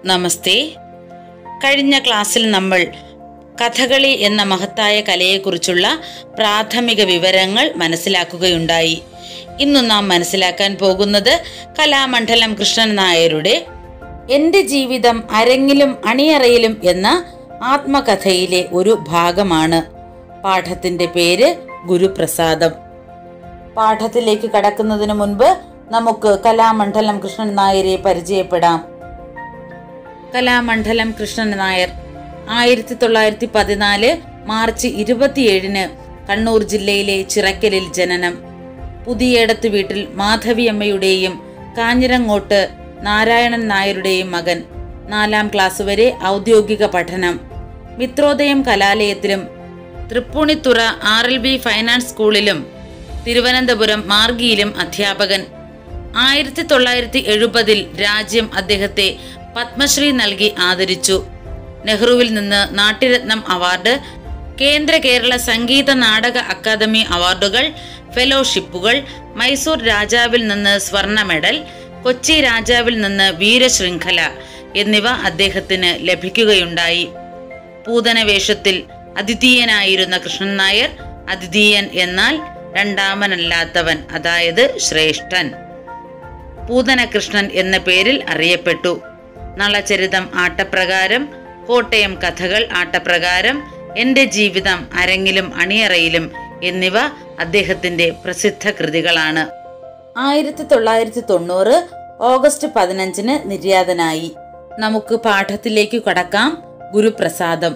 നമസ്തേ കഴിഞ്ഞ ക്ലാസ്സിൽ നമ്മൾ കഥകളി എന്ന മഹത്തായ കലയെക്കുറിച്ചുള്ള പ്രാഥമിക വിവരങ്ങൾ മനസ്സിലാക്കുകയുണ്ടായി ഇന്നു നാം മനസ്സിലാക്കാൻ പോകുന്നത് കലാമണ്ഡലം കൃഷ്ണൻ നായരുടെ എൻ്റെ ജീവിതം അരങ്ങിലും അണിയറയിലും എന്ന ആത്മകഥയിലെ ഒരു ഭാഗമാണ് പാഠത്തിന്റെ പേര് ഗുരുപ്രസാദം പാഠത്തിലേക്ക് കടക്കുന്നതിന് മുൻപ് നമുക്ക് കലാമണ്ഡലം കൃഷ്ണൻ നായരെ പരിചയപ്പെടാം കലാമണ്ഡലം കൃഷ്ണൻ നായർ ആയിരത്തി തൊള്ളായിരത്തി പതിനാല് മാർച്ച് ഇരുപത്തിയേഴിന് കണ്ണൂർ ജില്ലയിലെ ചിറക്കലിൽ ജനനം പുതിയേടത്ത് വീട്ടിൽ മാധവിയമ്മയുടെയും കാഞ്ഞിരങ്ങോട്ട് നാരായണൻ നായരുടെയും മകൻ നാലാം ക്ലാസ് വരെ ഔദ്യോഗിക പഠനം മിത്രോദയം കലാലയത്തിലും Thrippunithura R L V finance സ്കൂളിലും തിരുവനന്തപുരം മാർഗിയിലും അധ്യാപകൻ ആയിരത്തി തൊള്ളായിരത്തി എഴുപതിൽ രാജ്യം അദ്ദേഹത്തെ പത്മശ്രീ നൽകി ആദരിച്ചു നെഹ്റുവിൽ നിന്ന് നാട്യരത്നം അവാർഡ് കേന്ദ്ര കേരള സംഗീത നാടക അക്കാദമി അവാർഡുകൾ ഫെലോഷിപ്പുകൾ മൈസൂർ രാജാവിൽ നിന്ന് സ്വർണ്ണ മെഡൽ കൊച്ചി രാജാവിൽ നിന്ന് വീരശൃംഖല എന്നിവ അദ്ദേഹത്തിന് ലഭിക്കുകയുണ്ടായി പൂതന വേഷത്തിൽ അദ്വിതീയനായിരുന്ന കൃഷ്ണൻ നായർ അദ്വിതീയൻ എന്നാൽ രണ്ടാമനല്ലാത്തവൻ അതായത് ശ്രേഷ്ഠൻ പൂതന കൃഷ്ണൻ എന്ന പേരിൽ അറിയപ്പെട്ടു നളചരിതം ആട്ടപ്രകാരം കോട്ടയം കഥകൾ ആട്ടപ്രകാരം എൻ്റെ ജീവിതം അരങ്ങിലും അണിയറയിലും എന്നിവ അദ്ദേഹത്തിന്റെ പ്രസിദ്ധ കൃതികളാണ് ആയിരത്തി തൊള്ളായിരത്തി തൊണ്ണൂറ് ഓഗസ്റ്റ് പതിനഞ്ചിന് നിര്യാതനായി നമുക്ക് പാഠത്തിലേക്ക് കടക്കാം ഗുരുപ്രസാദം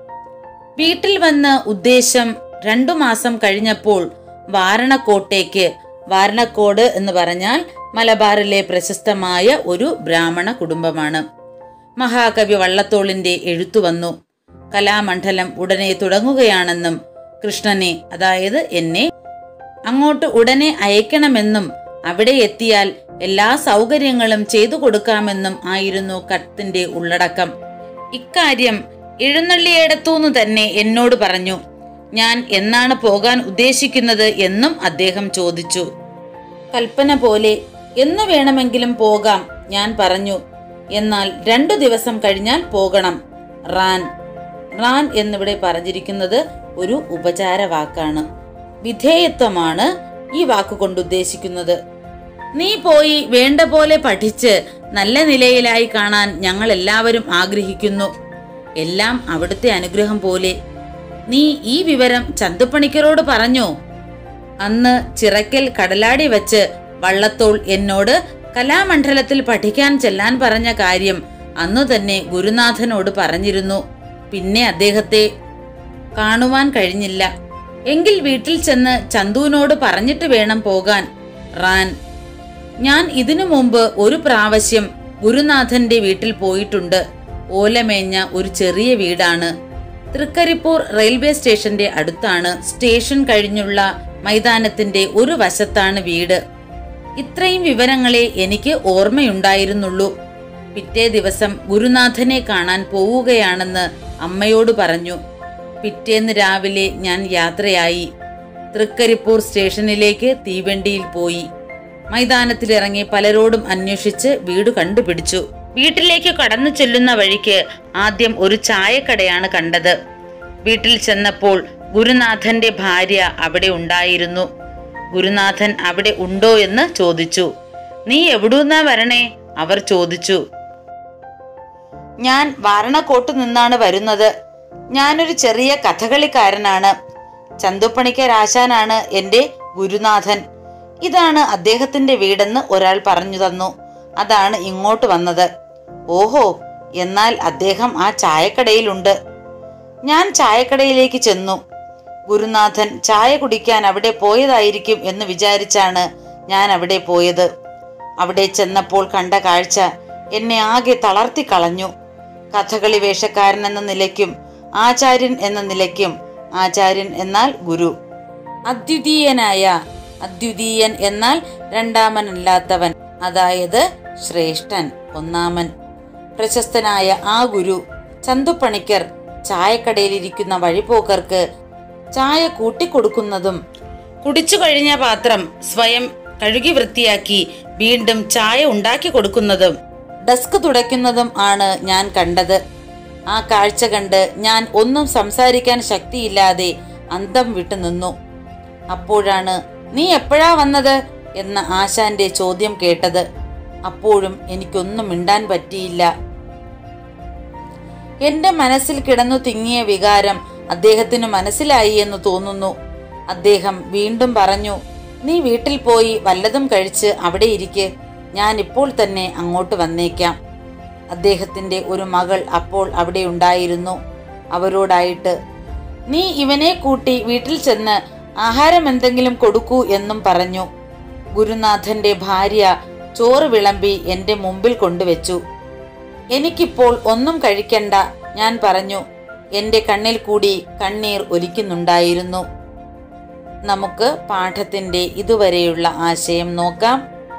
വീട്ടിൽ വന്ന് ഉദ്ദേശം രണ്ടു മാസം കഴിഞ്ഞപ്പോൾ വാരണക്കോട്ടേക്ക് വാരണക്കോട് എന്ന് പറഞ്ഞാൽ മലബാറിലെ പ്രശസ്തമായ ഒരു ബ്രാഹ്മണ കുടുംബമാണ് മഹാകവി വള്ളത്തോളിന്റെ എഴുത്തു വന്നു കലാമണ്ഡലം ഉടനെ തുടങ്ങുകയാണെന്നും കൃഷ്ണനെ അതായത് എന്നെ അങ്ങോട്ട് ഉടനെ അയക്കണമെന്നും അവിടെ എത്തിയാൽ എല്ലാ സൗകര്യങ്ങളും ചെയ്തു കൊടുക്കാമെന്നും ആയിരുന്നു കത്തിന്റെ ഉള്ളടക്കം ഇക്കാര്യം എഴുന്നള്ളിയിടത്തുനിന്ന് തന്നെ എന്നോട് പറഞ്ഞു ഞാൻ എന്നാണ് പോകാൻ ഉദ്ദേശിക്കുന്നത് എന്നും അദ്ദേഹം ചോദിച്ചു കൽപ്പന പോലെ എന്ന് വേണമെങ്കിലും പോകാം ഞാൻ പറഞ്ഞു എന്നാൽ രണ്ടു ദിവസം കഴിഞ്ഞാൽ പോകണം റാൻ റാൻ എന്നിവിടെ പറഞ്ഞിരിക്കുന്നത് ഒരു ഉപചാര വാക്കാണ് വിധേയത്വമാണ് ഈ വാക്കുകൊണ്ട് ഉദ്ദേശിക്കുന്നത് നീ പോയി വേണ്ട പോലെ പഠിച്ച് നല്ല നിലയിലായി കാണാൻ ഞങ്ങൾ എല്ലാവരും ആഗ്രഹിക്കുന്നു എല്ലാം അവിടുത്തെ അനുഗ്രഹം പോലെ നീ ഈ വിവരം ചന്തുപ്പണിക്കരോട് പറഞ്ഞോ അന്ന് ചിറക്കൽ കടലാടി വെച്ച് വള്ളത്തോൾ എന്നോട് കലാമണ്ഡലത്തിൽ പഠിക്കാൻ ചെല്ലാൻ പറഞ്ഞ കാര്യം അന്നു തന്നെ ഗുരുനാഥനോട് പറഞ്ഞിരുന്നു പിന്നെ അദ്ദേഹത്തെ കാണുവാൻ കഴിഞ്ഞില്ല എങ്കിൽ വീട്ടിൽ ചെന്ന് ചന്തുവിനോട് പറഞ്ഞിട്ട് വേണം പോകാൻ റാൻ ഞാൻ ഇതിനു മുമ്പ് ഒരു പ്രാവശ്യം ഗുരുനാഥന്റെ വീട്ടിൽ പോയിട്ടുണ്ട് ഓലമേഞ്ഞ ഒരു ചെറിയ വീടാണ് തൃക്കരിപ്പൂർ റെയിൽവേ സ്റ്റേഷന്റെ അടുത്താണ് സ്റ്റേഷൻ കഴിഞ്ഞുള്ള മൈതാനത്തിന്റെ ഒരു വശത്താണ് വീട് ഇത്രയും വിവരങ്ങളെ എനിക്ക് ഓർമ്മയുണ്ടായിരുന്നുള്ളൂ പിറ്റേ ദിവസം ഗുരുനാഥനെ കാണാൻ പോവുകയാണെന്ന് അമ്മയോട് പറഞ്ഞു പിറ്റേന്ന് രാവിലെ ഞാൻ യാത്രയായി തൃക്കരിപ്പൂർ സ്റ്റേഷനിലേക്ക് തീവണ്ടിയിൽ പോയി മൈതാനത്തിലിറങ്ങി പലരോടും അന്വേഷിച്ച് വീട് കണ്ടുപിടിച്ചു വീട്ടിലേക്ക് കടന്നു ചെല്ലുന്ന വഴിക്ക് ആദ്യം ഒരു ചായക്കടയാണ് കണ്ടത് വീട്ടിൽ ചെന്നപ്പോൾ ഗുരുനാഥന്റെ ഭാര്യ അവിടെ ഉണ്ടായിരുന്നു ഗുരുനാഥൻ അവിടെ ഉണ്ടോ എന്ന് ചോദിച്ചു നീ എവിടുന്നാ വരണേ അവർ ചോദിച്ചു ഞാൻ വാരണക്കോട്ട് നിന്നാണ് വരുന്നത് ഞാനൊരു ചെറിയ കഥകളിക്കാരനാണ് ചന്തുപ്പണിക്കർ ആശാനാണ് എന്റെ ഗുരുനാഥൻ ഇതാണ് അദ്ദേഹത്തിന്റെ വീടെന്ന് ഒരാൾ പറഞ്ഞു തന്നു അതാണ് ഇങ്ങോട്ട് വന്നത് ഓഹോ എന്നാൽ അദ്ദേഹം ആ ചായക്കടയിലുണ്ട് ഞാൻ ചായക്കടയിലേക്ക് ചെന്നു ഗുരുനാഥൻ ചായ കുടിക്കാൻ അവിടെ പോയതായിരിക്കും എന്ന് വിചാരിച്ചാണ് ഞാൻ അവിടെ പോയത് അവിടെ ചെന്നപ്പോൾ കണ്ട കാഴ്ച എന്നെ ആകെ തളർത്തി കളഞ്ഞു കഥകളി വേഷക്കാരൻ എന്ന നിലയ്ക്കും ആചാര്യൻ എന്ന നിലയ്ക്കും ആചാര്യൻ എന്നാൽ ഗുരു അദ്വിതീയനായ അദ്വിതീയൻ എന്നാൽ രണ്ടാമനല്ലാത്തവൻ അതായത് ശ്രേഷ്ഠൻ ഒന്നാമൻ പ്രശസ്തനായ ആ ഗുരു ചന്തുപ്പണിക്കർ ചായക്കടയിലിരിക്കുന്ന വഴിപോക്കർക്ക് ചായ കൂട്ടിക്കൊടുക്കുന്നതും കുടിച്ചു കഴിഞ്ഞ പാത്രം സ്വയം കഴുകി വൃത്തിയാക്കി വീണ്ടും ചായ ഉണ്ടാക്കി കൊടുക്കുന്നതും ഡെസ്ക് തുടയ്ക്കുന്നതും ആണ് ഞാൻ കണ്ടത് ആ കാഴ്ച കണ്ട് ഞാൻ ഒന്നും സംസാരിക്കാൻ ശക്തിയില്ലാതെ അന്തം വിട്ടു നിന്നു അപ്പോഴാണ് നീ എപ്പോഴാ വന്നത് എന്ന ആശാന്റെ ചോദ്യം കേട്ടത് അപ്പോഴും എനിക്കൊന്നും മിണ്ടാൻ പറ്റിയില്ല എന്റെ മനസ്സിൽ കിടന്നു തിങ്ങിയ വികാരം അദ്ദേഹത്തിന് മനസ്സിലായി എന്ന് തോന്നുന്നു അദ്ദേഹം വീണ്ടും പറഞ്ഞു നീ വീട്ടിൽ പോയി വല്ലതും കഴിച്ച് അവിടെ ഇരിക്കെ ഞാൻ ഇപ്പോൾ തന്നെ അങ്ങോട്ട് വന്നേക്കാം അദ്ദേഹത്തിന്റെ ഒരു മകൾ അപ്പോൾ അവിടെ ഉണ്ടായിരുന്നു അവരോടായിട്ട് നീ ഇവനെ കൂട്ടി വീട്ടിൽ ചെന്ന് ആഹാരം എന്തെങ്കിലും കൊടുക്കൂ എന്നും പറഞ്ഞു ഗുരുനാഥന്റെ ഭാര്യ ചോറ് വിളമ്പി എന്റെ മുമ്പിൽ കൊണ്ടുവച്ചു എനിക്കിപ്പോൾ ഒന്നും കഴിക്കണ്ട ഞാൻ പറഞ്ഞു എന്റെ കണ്ണിൽ കൂടി കണ്ണീർ ഒലിക്കുന്നുണ്ടായിരുന്നു നമുക്ക് പാഠത്തിന്റെ ഇതുവരെയുള്ള ആശയം നോക്കാം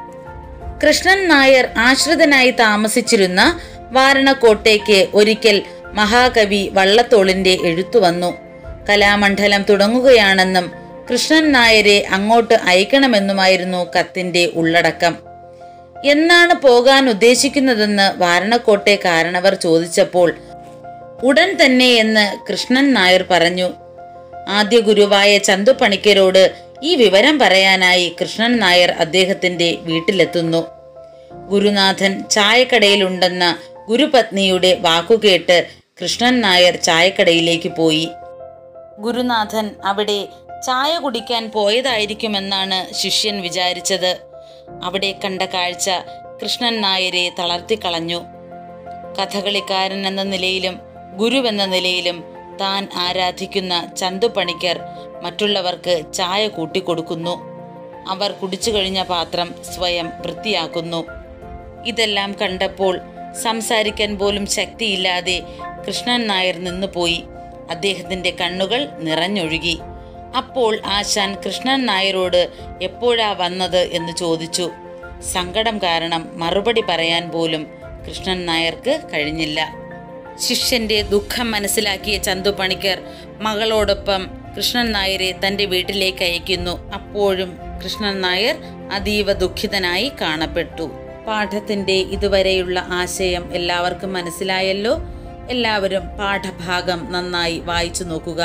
കൃഷ്ണൻ നായർ ആശ്രിതനായി താമസിച്ചിരുന്ന വാരണക്കോട്ടേക്ക് ഒരിക്കൽ മഹാകവി വള്ളത്തോളിന്റെ എഴുത്തു വന്നു കലാമണ്ഡലം തുടങ്ങുകയാണെന്നും കൃഷ്ണൻ നായരെ അങ്ങോട്ട് അയക്കണമെന്നുമായിരുന്നു കത്തിന്റെ ഉള്ളടക്കം എന്നാണ് പോകാൻ ഉദ്ദേശിക്കുന്നതെന്ന് വാരണക്കോട്ടെ കാരണവർ ചോദിച്ചപ്പോൾ ഉടൻ തന്നെ എന്ന് കൃഷ്ണൻ നായർ പറഞ്ഞു ആദ്യ ഗുരുവായ ചന്തു പണിക്കരോട് ഈ വിവരം പറയാനായി കൃഷ്ണൻ നായർ അദ്ദേഹത്തിന്റെ വീട്ടിലെത്തുന്നു ഗുരുനാഥൻ ചായക്കടയിലുണ്ടെന്ന ഗുരുപത്നിയുടെ വാക്കുകേട്ട് കൃഷ്ണൻ നായർ ചായക്കടയിലേക്ക് പോയി ഗുരുനാഥൻ അവിടെ ചായ കുടിക്കാൻ പോയതായിരിക്കുമെന്നാണ് ശിഷ്യൻ വിചാരിച്ചത് അവിടെ കണ്ട കാഴ്ച കൃഷ്ണൻ നായരെ തളർത്തിക്കളഞ്ഞു കഥകളിക്കാരൻ എന്ന നിലയിലും ഗുരുവെന്ന നിലയിലും താൻ ആരാധിക്കുന്ന ചന്തു പണിക്കർ മറ്റുള്ളവർക്ക് ചായ കൂട്ടിക്കൊടുക്കുന്നു അവർ കുടിച്ചു കഴിഞ്ഞ പാത്രം സ്വയം വൃത്തിയാക്കുന്നു ഇതെല്ലാം കണ്ടപ്പോൾ സംസാരിക്കാൻ പോലും ശക്തിയില്ലാതെ കൃഷ്ണൻ നായർ നിന്നുപോയി അദ്ദേഹത്തിന്റെ കണ്ണുകൾ നിറഞ്ഞൊഴുകി അപ്പോൾ ആശാൻ കൃഷ്ണൻ നായരോട് എപ്പോഴാ വന്നത് എന്ന് ചോദിച്ചു സങ്കടം കാരണം മറുപടി പറയാൻ പോലും കൃഷ്ണൻ നായർക്ക് കഴിഞ്ഞില്ല ശിഷ്യന്റെ ദുഃഖം മനസ്സിലാക്കിയ ചന്തു പണിക്കർ മകളോടൊപ്പം കൃഷ്ണൻ നായരെ തന്റെ വീട്ടിലേക്ക് അയക്കുന്നു അപ്പോഴും കൃഷ്ണൻ നായർ അതീവ ദുഃഖിതനായി കാണപ്പെട്ടു പാഠത്തിന്റെ ഇതുവരെയുള്ള ആശയം എല്ലാവർക്കും മനസ്സിലായല്ലോ എല്ലാവരും പാഠഭാഗം നന്നായി വായിച്ചു നോക്കുക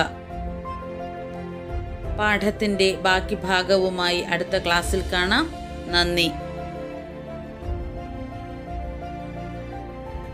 പാഠത്തിന്റെ ബാക്കി ഭാഗവുമായി അടുത്ത ക്ലാസ്സിൽ കാണാം നന്ദി